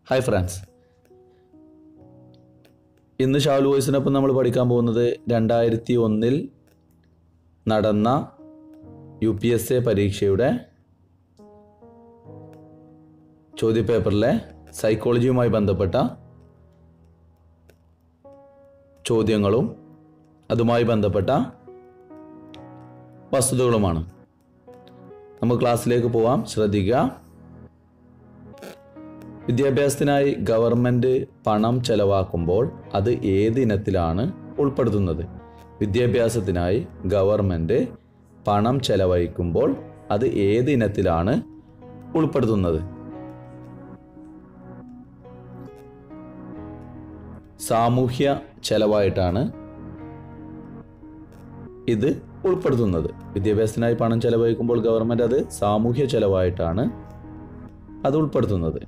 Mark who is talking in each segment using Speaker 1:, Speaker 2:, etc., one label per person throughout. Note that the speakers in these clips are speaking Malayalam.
Speaker 1: ഹായ് ഫ്രണ്ട്സ് ഇന്ന് ഷാവൽ വോയിസിനൊപ്പം നമ്മൾ പഠിക്കാൻ പോകുന്നത് രണ്ടായിരത്തി ഒന്നിൽ നടന്ന യു പി എസ് എ പരീക്ഷയുടെ ചോദ്യപേപ്പറിലെ സൈക്കോളജിയുമായി ബന്ധപ്പെട്ട ചോദ്യങ്ങളും അതുമായി ബന്ധപ്പെട്ട വസ്തുതകളുമാണ് നമുക്ക് ക്ലാസ്സിലേക്ക് പോവാം ശ്രദ്ധിക്കുക വിദ്യാഭ്യാസത്തിനായി ഗവൺമെൻറ് പണം ചെലവാക്കുമ്പോൾ അത് ഏത് ഇനത്തിലാണ് ഉൾപ്പെടുത്തുന്നത് വിദ്യാഭ്യാസത്തിനായി ഗവൺമെൻറ് പണം ചെലവഴിക്കുമ്പോൾ അത് ഏത് ഇനത്തിലാണ് ഉൾപ്പെടുത്തുന്നത് സാമൂഹ്യ ചെലവായിട്ടാണ് ഇത് ഉൾപ്പെടുത്തുന്നത് വിദ്യാഭ്യാസത്തിനായി പണം ചെലവഴിക്കുമ്പോൾ ഗവൺമെൻറ് അത് സാമൂഹ്യ ചെലവായിട്ടാണ് അത് ഉൾപ്പെടുത്തുന്നത്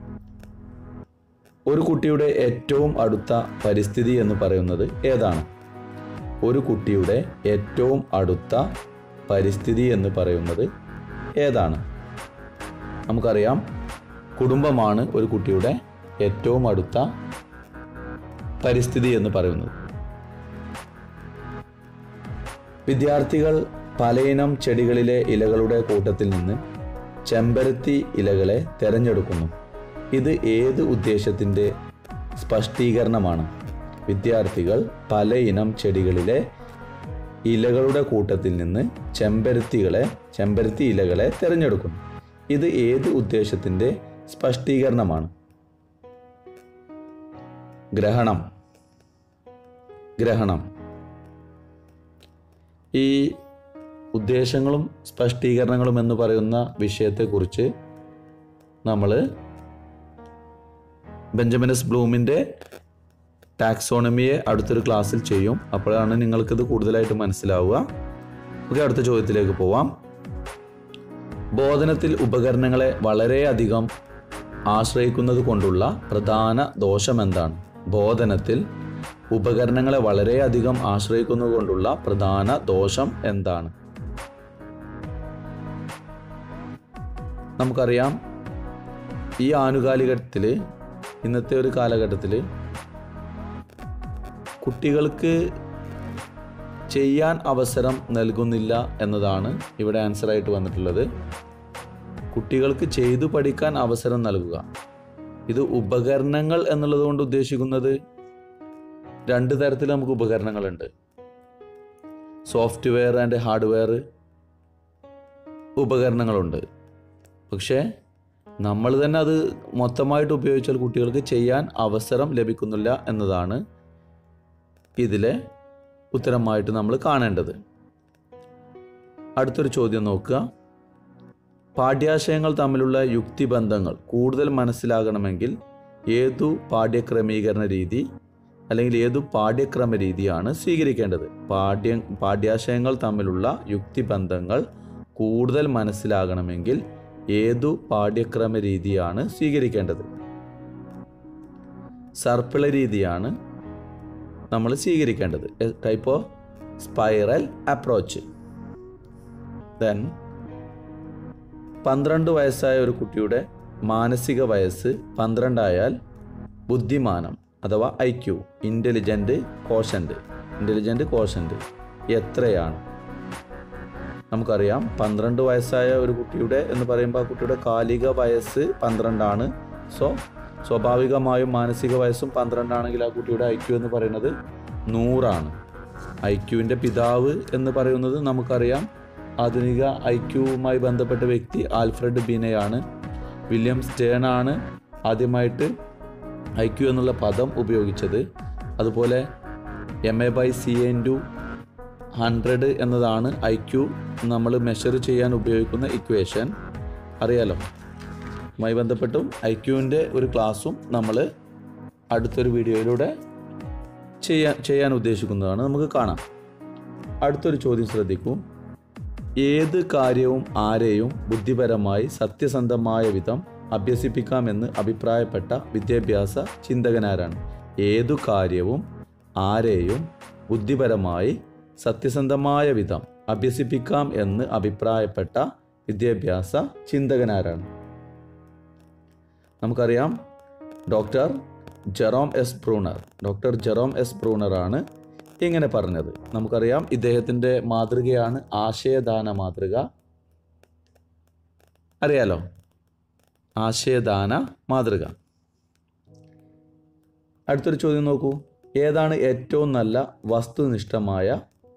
Speaker 1: ഒരു കുട്ടിയുടെ ഏറ്റവും അടുത്ത പരിസ്ഥിതി എന്ന് പറയുന്നത് ഏതാണ് ഒരു കുട്ടിയുടെ ഏറ്റവും അടുത്ത പരിസ്ഥിതി എന്ന് പറയുന്നത് ഏതാണ് നമുക്കറിയാം കുടുംബമാണ് ഒരു കുട്ടിയുടെ ഏറ്റവും അടുത്ത പരിസ്ഥിതി എന്ന് പറയുന്നത് വിദ്യാർത്ഥികൾ പലയിനം ചെടികളിലെ ഇലകളുടെ കൂട്ടത്തിൽ നിന്ന് ചെമ്പരത്തി ഇലകളെ തിരഞ്ഞെടുക്കുന്നു ഇത് ഏത് ഉദ്ദേശത്തിൻ്റെ സ്പഷ്ടീകരണമാണ് വിദ്യാർത്ഥികൾ പല ഇനം ചെടികളിലെ ഇലകളുടെ കൂട്ടത്തിൽ നിന്ന് ചെമ്പരത്തികളെ ചെമ്പരത്തി ഇലകളെ തിരഞ്ഞെടുക്കുന്നു ഇത് ഏത് ഉദ്ദേശത്തിൻ്റെ സ്പഷ്ടീകരണമാണ് ഗ്രഹണം ഗ്രഹണം ഈ ഉദ്ദേശങ്ങളും സ്പഷ്ടീകരണങ്ങളും എന്ന് പറയുന്ന വിഷയത്തെക്കുറിച്ച് നമ്മൾ ബെഞ്ചമിനസ് ബ്ലൂമിൻ്റെ ടാക്സോണമിയെ അടുത്തൊരു ക്ലാസ്സിൽ ചെയ്യും അപ്പോഴാണ് നിങ്ങൾക്കിത് കൂടുതലായിട്ട് മനസ്സിലാവുക ഓക്കെ അടുത്ത ചോദ്യത്തിലേക്ക് പോവാം ബോധനത്തിൽ ഉപകരണങ്ങളെ വളരെയധികം ആശ്രയിക്കുന്നത് കൊണ്ടുള്ള പ്രധാന ദോഷം എന്താണ് ബോധനത്തിൽ ഉപകരണങ്ങളെ വളരെയധികം ആശ്രയിക്കുന്നത് കൊണ്ടുള്ള പ്രധാന ദോഷം എന്താണ് നമുക്കറിയാം ഈ ആനുകാലികത്തിൽ ഇന്നത്തെ ഒരു കാലഘട്ടത്തിൽ കുട്ടികൾക്ക് ചെയ്യാൻ അവസരം നൽകുന്നില്ല എന്നതാണ് ഇവിടെ ആൻസറായിട്ട് വന്നിട്ടുള്ളത് കുട്ടികൾക്ക് ചെയ്തു പഠിക്കാൻ അവസരം നൽകുക ഇത് ഉപകരണങ്ങൾ എന്നുള്ളത് കൊണ്ട് ഉദ്ദേശിക്കുന്നത് രണ്ട് തരത്തിൽ നമുക്ക് ഉപകരണങ്ങളുണ്ട് സോഫ്റ്റ്വെയർ ആൻഡ് ഹാർഡ്വെയർ ഉപകരണങ്ങളുണ്ട് പക്ഷേ നമ്മൾ തന്നെ അത് മൊത്തമായിട്ട് ഉപയോഗിച്ചാൽ കുട്ടികൾക്ക് ചെയ്യാൻ അവസരം ലഭിക്കുന്നില്ല എന്നതാണ് ഇതിലെ ഉത്തരമായിട്ട് നമ്മൾ കാണേണ്ടത് അടുത്തൊരു ചോദ്യം നോക്കുക പാഠ്യാശയങ്ങൾ തമ്മിലുള്ള യുക്തിബന്ധങ്ങൾ കൂടുതൽ മനസ്സിലാകണമെങ്കിൽ ഏതു പാഠ്യക്രമീകരണ രീതി അല്ലെങ്കിൽ ഏതു പാഠ്യക്രമ രീതിയാണ് സ്വീകരിക്കേണ്ടത് പാഠ്യ പാഠ്യാശയങ്ങൾ തമ്മിലുള്ള യുക്തിബന്ധങ്ങൾ കൂടുതൽ മനസ്സിലാകണമെങ്കിൽ ഏതു പാഠ്യക്രമ രീതിയാണ് സ്വീകരിക്കേണ്ടത് സർപ്പിള രീതിയാണ് നമ്മൾ സ്വീകരിക്കേണ്ടത് type of spiral approach then പന്ത്രണ്ട് വയസ്സായ ഒരു കുട്ടിയുടെ മാനസിക വയസ്സ് പന്ത്രണ്ടായാൽ ബുദ്ധിമാനം അഥവാ I Q intelligent quotient intelligent quotient എത്രയാണ് നമുക്കറിയാം പന്ത്രണ്ട് വയസ്സായ ഒരു കുട്ടിയുടെ എന്ന് പറയുമ്പോൾ ആ കുട്ടിയുടെ കാലിക വയസ്സ് പന്ത്രണ്ടാണ് സോ സ്വാഭാവികമായും മാനസിക വയസ്സും പന്ത്രണ്ടാണെങ്കിൽ ആ കുട്ടിയുടെ ഐ ക്യു എന്ന് പറയുന്നത് നൂറാണ് ഐ ക്യുവിൻ്റെ പിതാവ് എന്ന് പറയുന്നത് നമുക്കറിയാം ആധുനിക ഐ ക്യുവുമായി ബന്ധപ്പെട്ട വ്യക്തി ആൽഫ്രഡ് ബീനയാണ് വില്യം സ്റ്റേൺ ആണ് ആദ്യമായിട്ട് ഐ ക്യു എന്നുള്ള പദം ഉപയോഗിച്ചത് അതുപോലെ M A by C into hundred എന്നതാണ് ഐ ക്യു നമ്മൾ മെഷർ ചെയ്യാൻ ഉപയോഗിക്കുന്ന ഇക്വേഷൻ അറിയാലോ മായി ബന്ധപ്പെട്ടും ഐ ക്യുവിൻ്റെ ഒരു ക്ലാസ്സും നമ്മൾ അടുത്തൊരു വീഡിയോയിലൂടെ ചെയ്യാൻ ചെയ്യാൻ ഉദ്ദേശിക്കുന്നതാണ് നമുക്ക് കാണാം അടുത്തൊരു ചോദ്യം ശ്രദ്ധിക്കൂ ഏത് കാര്യവും ആരെയും ബുദ്ധിപരമായി സത്യസന്ധമായ വിധം അഭ്യസിപ്പിക്കാമെന്ന് അഭിപ്രായപ്പെട്ട വിദ്യാഭ്യാസ ചിന്തകനാരാണ് ഏതു കാര്യവും ആരെയും ബുദ്ധിപരമായി സത്യസന്ധമായ വിധം അഭ്യസിപ്പിക്കാം എന്ന് അഭിപ്രായപ്പെട്ട വിദ്യാഭ്യാസ ചിന്തകനാരാണ് നമുക്കറിയാം doctor Jerome S Bruner doctor Jerome S ബ്രൂണറാണ് ഇങ്ങനെ പറഞ്ഞത് നമുക്കറിയാം ഇദ്ദേഹത്തിൻ്റെ മാതൃകയാണ് ആശയദാന മാതൃക അറിയാലോ ആശയദാന മാതൃക അടുത്തൊരു ചോദ്യം നോക്കൂ ഏതാണ് ഏറ്റവും നല്ല വസ്തുനിഷ്ഠമായ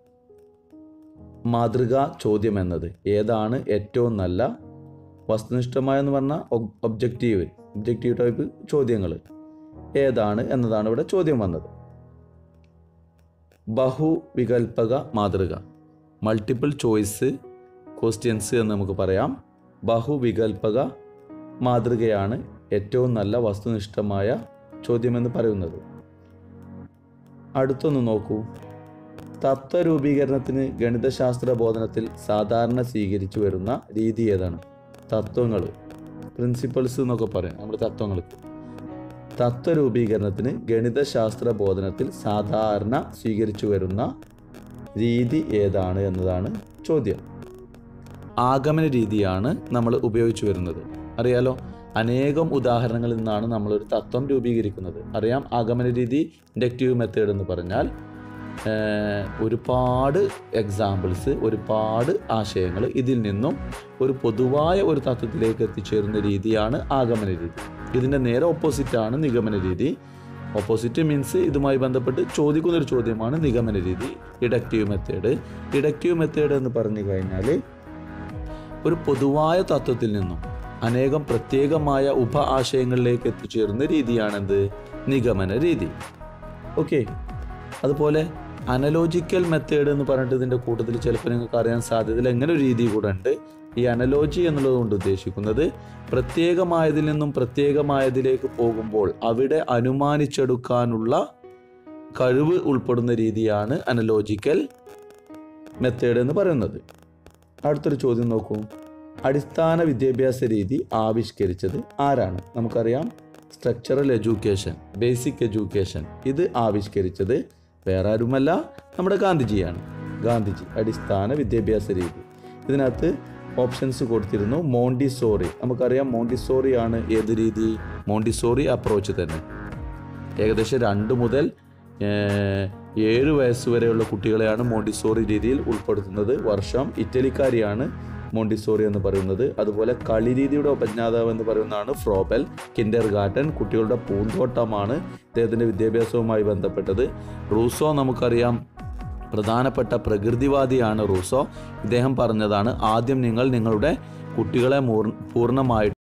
Speaker 1: മാതൃകാ ചോദ്യം എന്നത് ഏതാണ് ഏറ്റവും നല്ല വസ്തുനിഷ്ഠമായ എന്ന് പറഞ്ഞാൽ ഒബ്ജക്റ്റീവ് ഒബ്ജക്റ്റീവ് ടൈപ്പ് ചോദ്യങ്ങൾ ഏതാണ് എന്നതാണ് ഇവിടെ ചോദ്യം വന്നത് ബഹുവികൽപക മാതൃക മൾട്ടിപ്പിൾ ചോയ്സ് ക്വസ്റ്റ്യൻസ് എന്ന് നമുക്ക് പറയാം ബഹുവികൽപക മാതൃകയാണ് ഏറ്റവും നല്ല വസ്തുനിഷ്ഠമായ ചോദ്യമെന്ന് പറയുന്നത് അടുത്തൊന്ന് നോക്കൂ തത്വരൂപീകരണത്തിന് ഗണിതശാസ്ത്ര ബോധനത്തിൽ സാധാരണ സ്വീകരിച്ചു വരുന്ന രീതി ഏതാണ് തത്വങ്ങൾ പ്രിൻസിപ്പൾസ് എന്നൊക്കെ പറയും നമ്മുടെ തത്വങ്ങൾ തത്വരൂപീകരണത്തിന് ഗണിതശാസ്ത്ര ബോധനത്തിൽ സാധാരണ സ്വീകരിച്ചു വരുന്ന രീതി ഏതാണ് എന്നതാണ് ചോദ്യം ആഗമന രീതിയാണ് നമ്മൾ ഉപയോഗിച്ചു വരുന്നത് അറിയാലോ അനേകം ഉദാഹരണങ്ങളിൽ നിന്നാണ് നമ്മളൊരു തത്വം രൂപീകരിക്കുന്നത് അറിയാം ആഗമന രീതി ഇൻഡക്റ്റീവ് മെത്തേഡ് എന്ന് പറഞ്ഞാൽ ഏഹ്, ഒരുപാട് എക്സാമ്പിൾസ് ഒരുപാട് ആശയങ്ങൾ ഇതിൽ നിന്നും ഒരു പൊതുവായ ഒരു തത്വത്തിലേക്ക് എത്തിച്ചേരുന്ന രീതിയാണ് ആഗമന രീതി ഇതിൻ്റെ നേരെ ഓപ്പോസിറ്റാണ് നിഗമന രീതി ഓപ്പോസിറ്റ് മീൻസ് ഇതുമായി ബന്ധപ്പെട്ട് ചോദിക്കുന്നൊരു ചോദ്യമാണ് നിഗമന രീതി ഇഡക്റ്റീവ് മെത്തേഡ് ഇഡക്റ്റീവ് മെത്തേഡ് എന്ന് പറഞ്ഞു കഴിഞ്ഞാൽ ഒരു പൊതുവായ തത്വത്തിൽ നിന്നും അനേകം പ്രത്യേകമായ ഉപ ആശയങ്ങളിലേക്ക് എത്തിച്ചേരുന്ന രീതിയാണെന്ത് നിഗമന രീതി ഓക്കെ അതുപോലെ അനലോജിക്കൽ മെത്തേഡ് എന്ന് പറഞ്ഞിട്ട് ഇതിൻ്റെ കൂട്ടത്തിൽ ചിലപ്പോൾ നിങ്ങൾക്ക് അറിയാൻ സാധ്യതയില്ല എങ്ങനെ ഒരു രീതി കൂടെ ഉണ്ട് ഈ അനലോജി എന്നുള്ളത് കൊണ്ട് ഉദ്ദേശിക്കുന്നത് പ്രത്യേകമായതിൽ നിന്നും പ്രത്യേകമായതിലേക്ക് പോകുമ്പോൾ അവിടെ അനുമാനിച്ചെടുക്കാനുള്ള കഴിവ് ഉൾപ്പെടുന്ന രീതിയാണ് അനലോജിക്കൽ മെത്തേഡ് എന്ന് പറയുന്നത് അടുത്തൊരു ചോദ്യം നോക്കൂ അടിസ്ഥാന വിദ്യാഭ്യാസ രീതി ആവിഷ്കരിച്ചത് ആരാണ് നമുക്കറിയാം സ്ട്രക്ചറൽ എഡ്യൂക്കേഷൻ ബേസിക് എഡ്യൂക്കേഷൻ ഇത് ആവിഷ്കരിച്ചത് വേറെ ആരുമല്ല നമ്മുടെ ഗാന്ധിജിയാണ് ഗാന്ധിജി അടിസ്ഥാന വിദ്യാഭ്യാസ രീതി ഇതിനകത്ത് ഓപ്ഷൻസ് കൊടുത്തിരുന്നു മോണ്ടിസോറി നമുക്കറിയാം മോണ്ടിസോറി ആണ് ഏത് രീതി മോണ്ടിസോറി അപ്രോച്ച് തന്നെ ഏകദേശം രണ്ട് മുതൽ ഏഹ്, ഏഴ് വയസ്സ് വരെയുള്ള കുട്ടികളെയാണ് മോണ്ടിസോറി രീതിയിൽ ഉൾപ്പെടുത്തുന്നത് വർഷം ഇറ്റലിക്കാരിയാണ് മോണ്ടിസോറി എന്ന് പറയുന്നത് അതുപോലെ കളി രീതിയുടെ ഉപജ്ഞാതാവ് എന്ന് പറയുന്നതാണ് ഫ്രോബൽ കിൻഡർ ഗാർട്ടൻ കുട്ടികളുടെ പൂന്തോട്ടമാണ് ഇദ്ദേഹത്തിൻ്റെ വിദ്യാഭ്യാസവുമായി ബന്ധപ്പെട്ടത് റൂസോ നമുക്കറിയാം പ്രധാനപ്പെട്ട പ്രകൃതിവാദിയാണ് റൂസോ ഇദ്ദേഹം പറഞ്ഞതാണ് ആദ്യം നിങ്ങൾ നിങ്ങളുടെ കുട്ടികളെ മൂർ- പൂർണ്ണമായിട്ട്